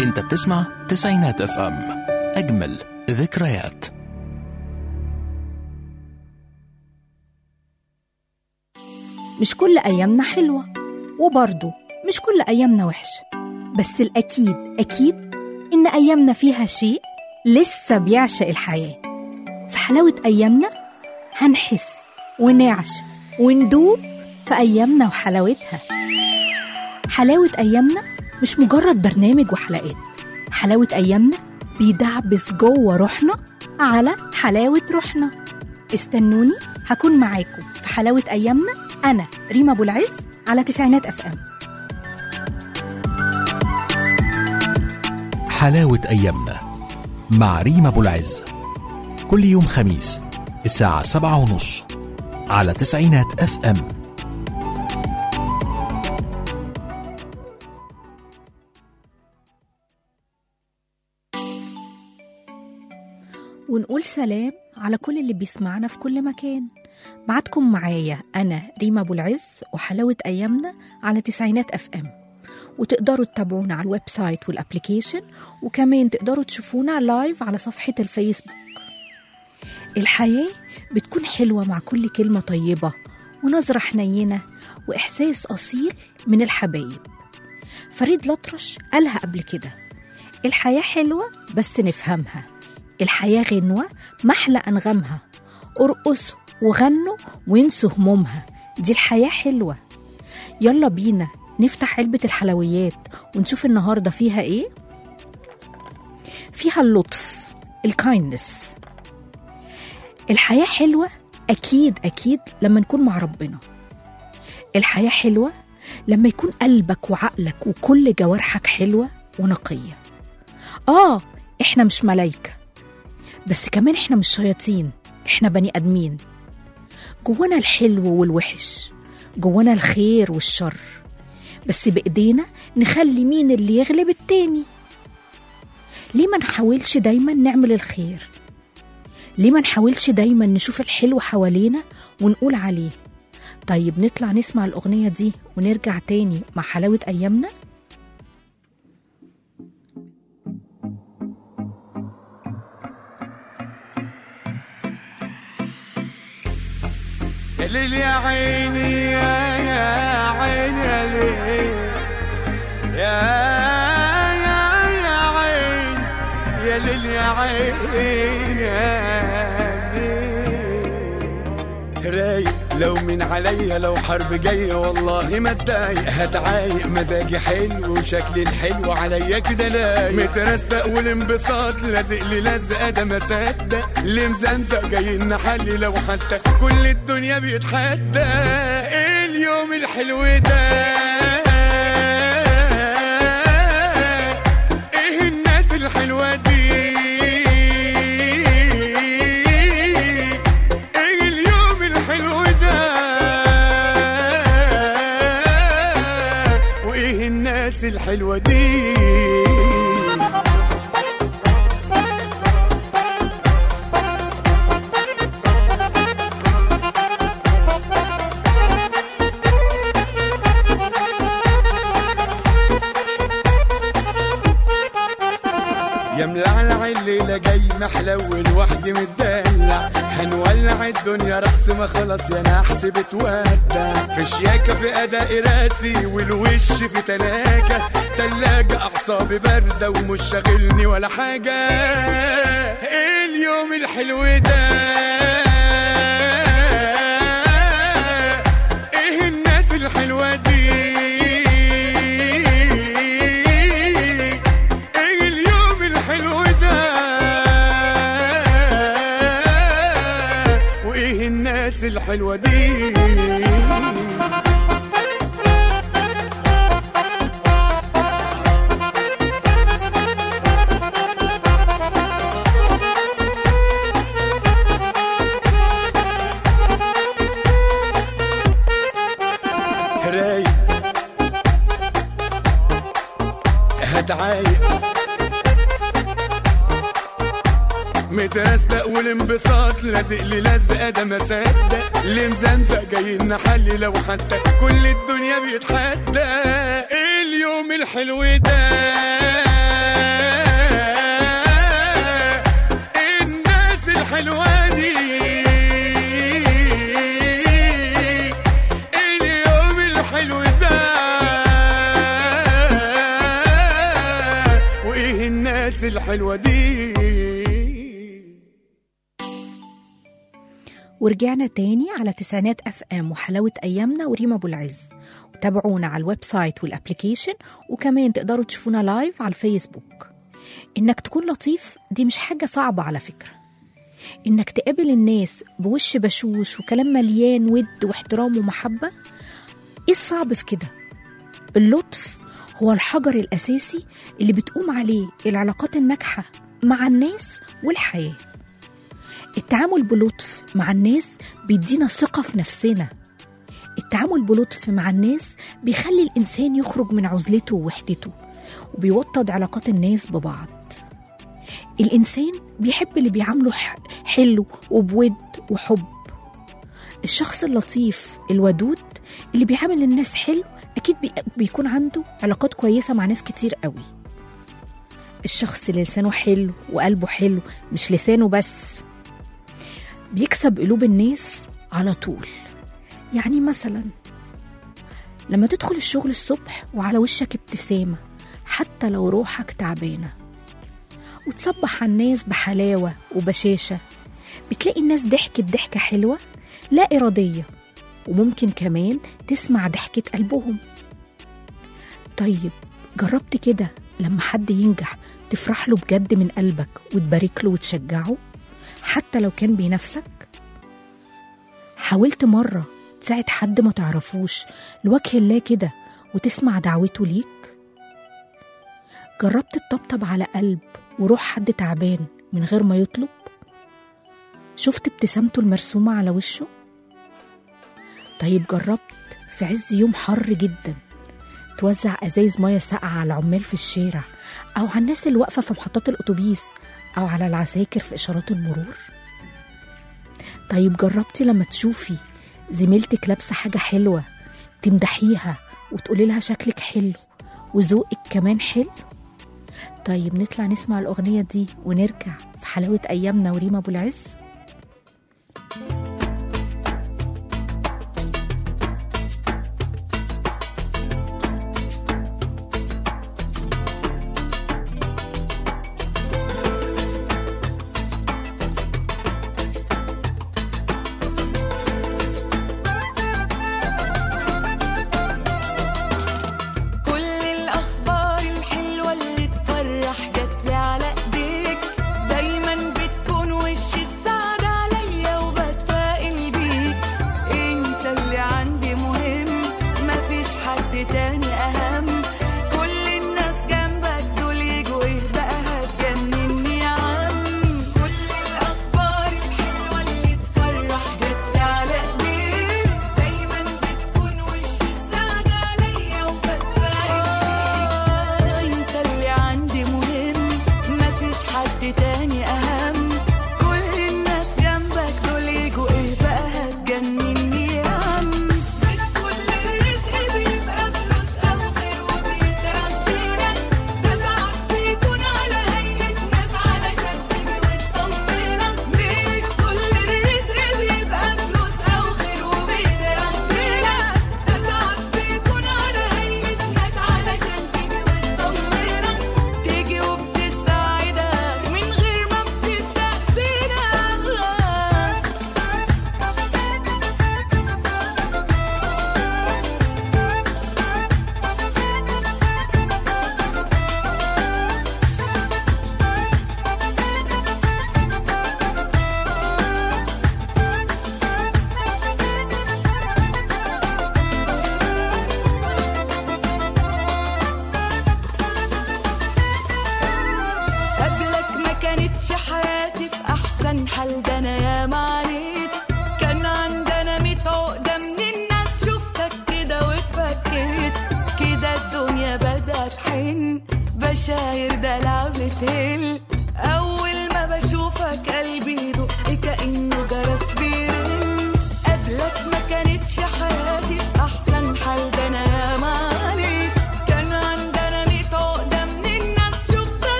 انت بتسمع تسعينات اف ام اجمل ذكريات مش كل أيامنا حلوة وبرضه مش كل أيامنا وحشة بس الأكيد أكيد إن أيامنا فيها شيء لسه بيعشق الحياة في حلاوة أيامنا هنحس ونعشق وندوب في أيامنا وحلاوتها حلاوة أيامنا مش مجرد برنامج وحلقات حلاوة أيامنا بيدعبس جوه روحنا على حلاوة روحنا استنوني هكون معاكم في حلاوة أيامنا أنا ريما أبو العز على تسعينات أف أم حلاوة أيامنا مع ريما أبو العز كل يوم خميس الساعة سبعة ونص على تسعينات اف ام ونقول سلام على كل اللي بيسمعنا في كل مكان معادكم معايا أنا ريما أبو العز وحلاوة أيامنا على تسعينات أف أم وتقدروا تتابعونا على الويب سايت والابليكيشن وكمان تقدروا تشوفونا لايف على صفحة الفيسبوك الحياة بتكون حلوة مع كل كلمة طيبة ونظرة حنينة وإحساس أصيل من الحبايب فريد الأطرش قالها قبل كده الحياة حلوة بس نفهمها الحياة غنوة محلى أنغامها ارقصوا وغنوا وانسوا همومها دي الحياة حلوة يلا بينا نفتح علبة الحلويات ونشوف النهاردة فيها ايه فيها اللطف الكايندنس الحياة حلوة أكيد أكيد لما نكون مع ربنا الحياة حلوة لما يكون قلبك وعقلك وكل جوارحك حلوة ونقية آه إحنا مش ملايكة بس كمان إحنا مش شياطين إحنا بني آدمين جوانا الحلو والوحش جوانا الخير والشر بس بإيدينا نخلي مين اللي يغلب التاني ليه ما نحاولش دايما نعمل الخير ليه ما نحاولش دايما نشوف الحلو حوالينا ونقول عليه طيب نطلع نسمع الأغنية دي ونرجع تاني مع حلاوة أيامنا يا ليل يا عيني يا يا عيني يا ليل يا يا يا عين يا ليل يا عين يا ليل رايق لو من عليا لو حرب جاية والله ما اتضايق هتعايق مزاجي حلو وشكلي الحلو عليا كده لايق مترستق والانبساط لازق لي لزقة ده ما صدق اللي مزمزق جاي نحلي لو حتى كل الدنيا بيتحدى ايه اليوم الحلو ده ايه الناس الحلوة دي ايه اليوم الحلو ده وايه الناس الحلوة دي يا ملعلع الليلة جاي محلول وحدي متدلع هنولع الدنيا رقص ما خلص يا نحس بتودع في شياكة في أداء راسي والوش في تلاجة تلاجة أعصابي باردة ومش شاغلني ولا حاجة إيه اليوم الحلو ده إيه الناس الحلوة دي ايه اليوم الحلو ده وايه الناس الحلوه دي رايق هتعايق مترستق والانبساط لازق لي لزقه ده ما صدق اللي مزمزق جاي نحلي لو حتى كل الدنيا بيتحدى ايه اليوم الحلو ده الحلو ده وايه الناس الحلوة دي ورجعنا تاني على تسعينات اف ام وحلاوة ايامنا وريما ابو العز وتابعونا على الويب سايت والابليكيشن وكمان تقدروا تشوفونا لايف على الفيسبوك انك تكون لطيف دي مش حاجة صعبة على فكرة انك تقابل الناس بوش بشوش وكلام مليان ود واحترام ومحبة ايه الصعب في كده اللطف هو الحجر الاساسي اللي بتقوم عليه العلاقات الناجحة مع الناس والحياه التعامل بلطف مع الناس بيدينا ثقة في نفسنا التعامل بلطف مع الناس بيخلي الإنسان يخرج من عزلته ووحدته وبيوطد علاقات الناس ببعض الإنسان بيحب اللي بيعامله ح- حلو وبود وحب الشخص اللطيف الودود اللي بيعامل الناس حلو أكيد بي- بيكون عنده علاقات كويسة مع ناس كتير قوي الشخص اللي لسانه حلو وقلبه حلو مش لسانه بس بيكسب قلوب الناس على طول يعني مثلا لما تدخل الشغل الصبح وعلى وشك ابتسامة حتى لو روحك تعبانة وتصبح على الناس بحلاوة وبشاشة بتلاقي الناس ضحكت ضحكة حلوة لا إرادية وممكن كمان تسمع ضحكة قلبهم طيب جربت كده لما حد ينجح تفرح له بجد من قلبك وتبارك له وتشجعه حتى لو كان بينافسك حاولت مرة تساعد حد ما تعرفوش لوجه الله كده وتسمع دعوته ليك جربت تطبطب على قلب وروح حد تعبان من غير ما يطلب شفت ابتسامته المرسومة على وشه طيب جربت في عز يوم حر جدا توزع ازايز ميه ساقعه على العمال في الشارع او على الناس اللي واقفه في محطات الاتوبيس او على العساكر في اشارات المرور طيب جربتي لما تشوفي زميلتك لابسه حاجه حلوه تمدحيها وتقولي لها شكلك حلو وذوقك كمان حلو طيب نطلع نسمع الاغنيه دي ونرجع في حلاوه ايامنا وريما ابو العز كل الأخبار الحلوة اللي تفرح جاتلي على إيديك دايما بتكون وش السعادة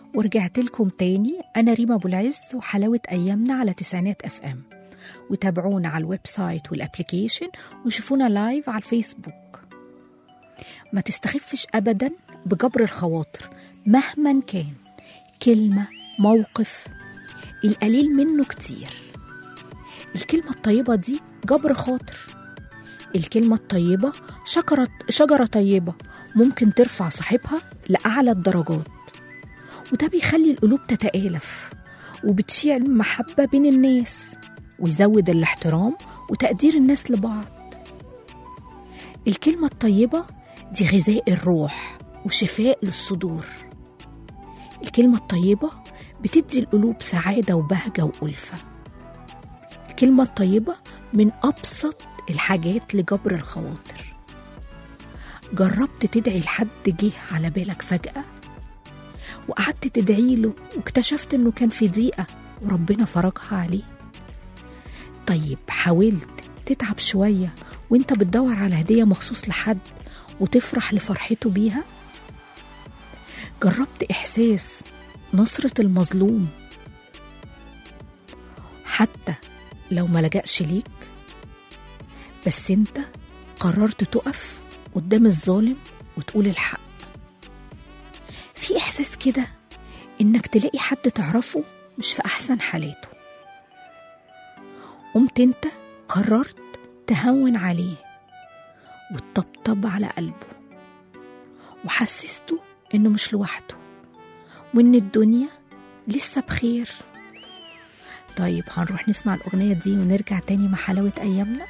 ورجعت لكم تاني أنا ريما أبو العز وحلاوة أيامنا على تسعينات أف أم وتابعونا على الويب سايت والابليكيشن وشوفونا لايف على الفيسبوك ما تستخفش أبدا بجبر الخواطر مهما كان كلمة موقف القليل منه كتير الكلمة الطيبة دي جبر خاطر الكلمة الطيبة شجرة, شجرة طيبة ممكن ترفع صاحبها لأعلى الدرجات وده بيخلي القلوب تتآلف وبتشيع المحبة بين الناس ويزود الاحترام وتقدير الناس لبعض الكلمة الطيبة دي غذاء الروح وشفاء للصدور الكلمة الطيبة بتدي القلوب سعادة وبهجة وألفة الكلمة الطيبة من أبسط الحاجات لجبر الخواطر جربت تدعي لحد جه على بالك فجأة وقعدت تدعي له واكتشفت انه كان في ضيقة وربنا فرجها عليه طيب حاولت تتعب شوية وانت بتدور على هدية مخصوص لحد وتفرح لفرحته بيها جربت إحساس نصرة المظلوم حتى لو ما لجأش ليك بس انت قررت تقف قدام الظالم وتقول الحق في إحساس كده إنك تلاقي حد تعرفه مش في أحسن حالاته قمت انت قررت تهون عليه وتطبطب على قلبه وحسسته إنه مش لوحده وإن الدنيا لسه بخير طيب هنروح نسمع الأغنية دي ونرجع تاني مع حلاوة أيامنا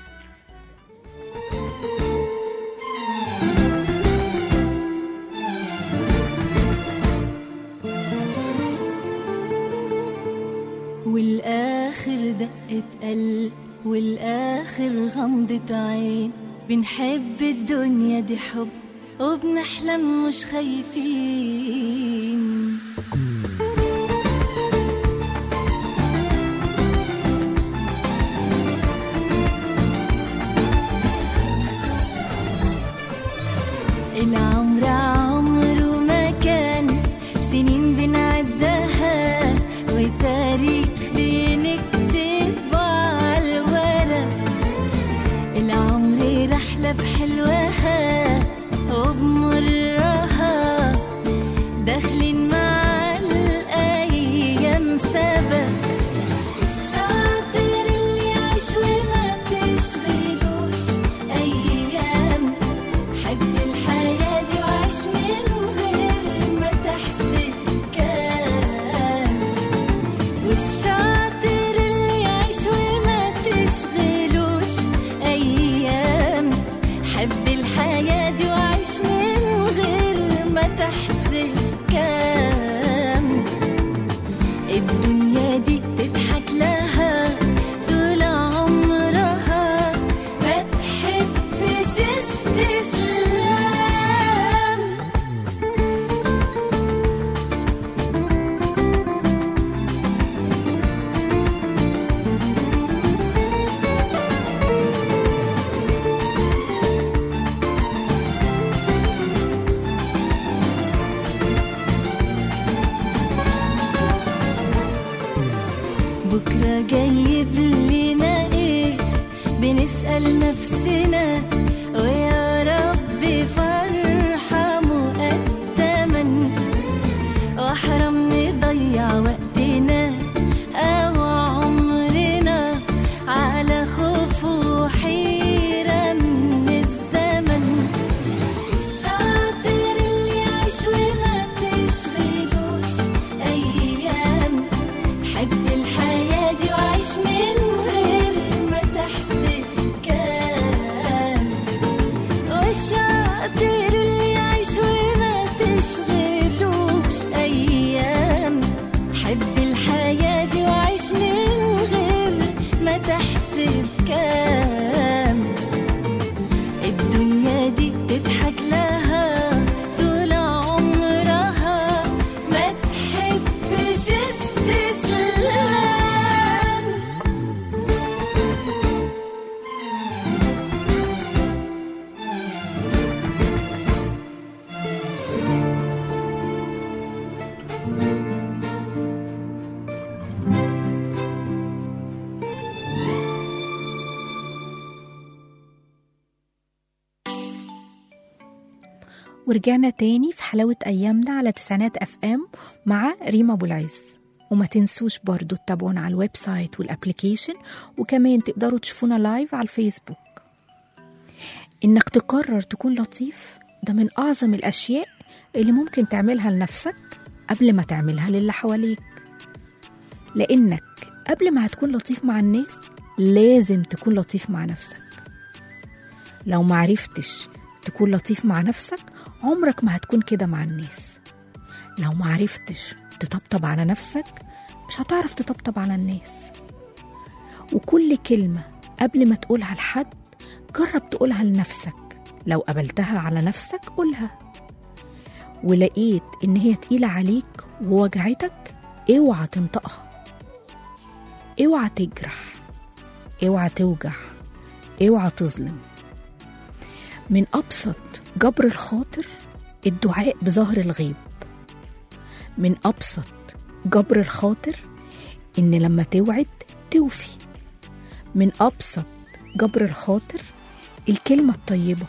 والآخر دقة قلب والآخر غمضة عين بنحب الدنيا دي حب وبنحلم مش خايفين العمر عمره ما كان سنين بنعدها وتاريخ بنكتب على الورق العمر رحلة بحلوها وبمرها داخلين مع الأيام سبق الشاطر اللي يعيش وما تشغلوش أيام حب الحياة دي وعيش من غير ما تحسب كان والشاطر اللي يعيش وما تشغلوش أيام حب الحياة دي وعيش من غير ما تحسب كام الدنيا دي تضحك لها طول عمرها ما تحبش استسلام بكرة جايب لنا ايه بنسأل نفسنا ويا رب فرحة مقدما واحرم نضيع وقتنا او عمرنا على خوف وحيرة من الزمن الشاطر اللي يعيش وما تشغلوش ايام حب الحياة دي وعيش من غير ما تحسب كان ورجعنا تاني في حلاوة أيامنا على تسعينات أف أم مع ريما أبو العز وما تنسوش برضو تتابعونا على الويب سايت والابليكيشن وكمان تقدروا تشوفونا لايف على الفيسبوك إنك تقرر تكون لطيف ده من أعظم الأشياء اللي ممكن تعملها لنفسك قبل ما تعملها للي حواليك لأنك قبل ما هتكون لطيف مع الناس لازم تكون لطيف مع نفسك لو معرفتش تكون لطيف مع نفسك عمرك ما هتكون كده مع الناس لو معرفتش تطبطب على نفسك مش هتعرف تطبطب على الناس وكل كلمة قبل ما تقولها لحد جرب تقولها لنفسك لو قبلتها على نفسك قولها ولقيت إن هي تقيلة عليك ووجعتك اوعى تنطقها اوعى تجرح اوعى توجع اوعى تظلم من أبسط جبر الخاطر الدعاء بظهر الغيب من أبسط جبر الخاطر إن لما توعد توفي من أبسط جبر الخاطر الكلمة الطيبة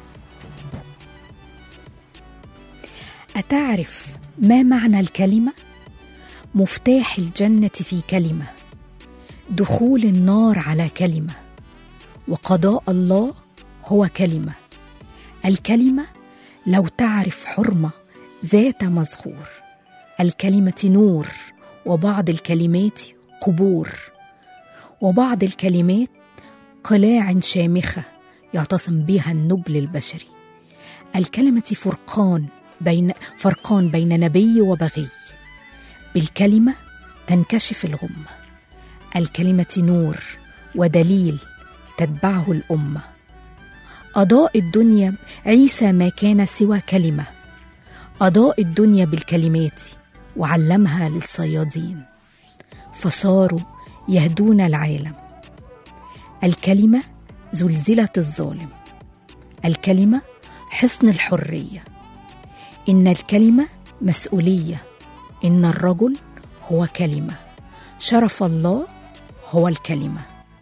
أتعرف ما معنى الكلمة؟ مفتاح الجنة في كلمة دخول النار على كلمة وقضاء الله هو كلمة الكلمة لو تعرف حرمة ذات مزخور الكلمة نور وبعض الكلمات قبور وبعض الكلمات قلاع شامخة يعتصم بها النبل البشري الكلمة فرقان بين فرقان بين نبي وبغي بالكلمة تنكشف الغمة الكلمة نور ودليل تتبعه الأمة أضاء الدنيا عيسى ما كان سوى كلمة أضاء الدنيا بالكلمات وعلمها للصيادين فصاروا يهدون العالم الكلمة زلزلة الظالم الكلمة حصن الحرية إن الكلمة مسؤولية إن الرجل هو كلمة شرف الله هو الكلمة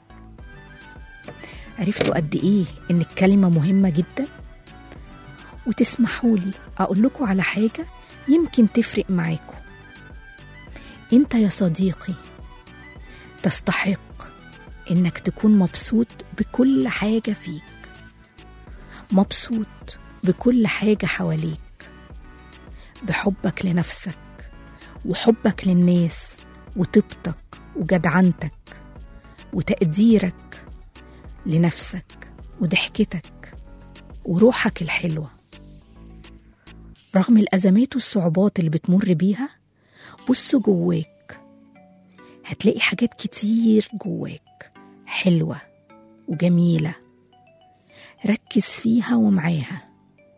عرفتوا قد إيه إن الكلمة مهمة جدا وتسمحوا لي أقول لكم على حاجة يمكن تفرق معاكم أنت يا صديقي تستحق إنك تكون مبسوط بكل حاجة فيك مبسوط بكل حاجة حواليك بحبك لنفسك وحبك للناس وطيبتك وجدعنتك وتقديرك لنفسك وضحكتك وروحك الحلوة رغم الأزمات والصعوبات اللي بتمر بيها بص جواك هتلاقي حاجات كتير جواك حلوة وجميلة ركز فيها ومعاها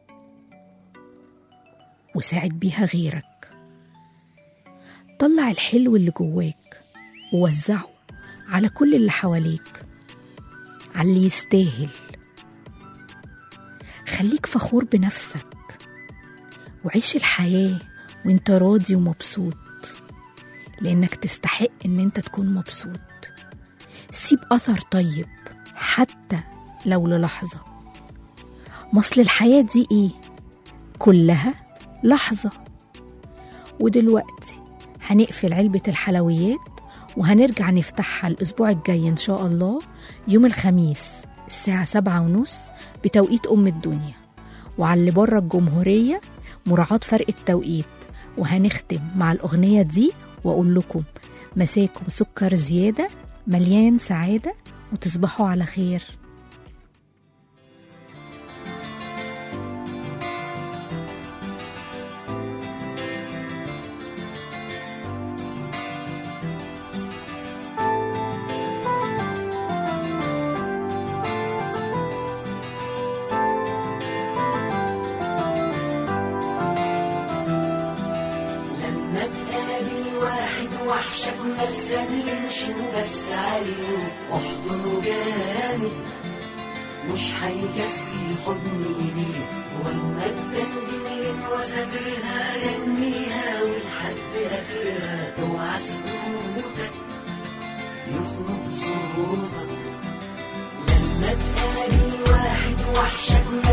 وساعد بيها غيرك طلع الحلو اللي جواك ووزعه على كل اللي حواليك على اللي يستاهل خليك فخور بنفسك وعيش الحياة وانت راضي ومبسوط لانك تستحق ان انت تكون مبسوط سيب اثر طيب حتى لو للحظة مصل الحياة دي ايه كلها لحظة ودلوقتي هنقفل علبة الحلويات وهنرجع نفتحها الأسبوع الجاي إن شاء الله يوم الخميس الساعة سبعة ونص بتوقيت أم الدنيا وعلى اللي بره الجمهورية مراعاة فرق التوقيت وهنختم مع الأغنية دي وأقول لكم مساكم سكر زيادة مليان سعادة وتصبحوا على خير لما تقابل واحد وحشك ما تسلمش وبس عليه احضنه جامد مش هيكفي حضن ايديه واما تدندن وغدرها جنيها ولحد اخرها اوعى سكوتك يخنق صوتك لما تقابل واحد وحشك ما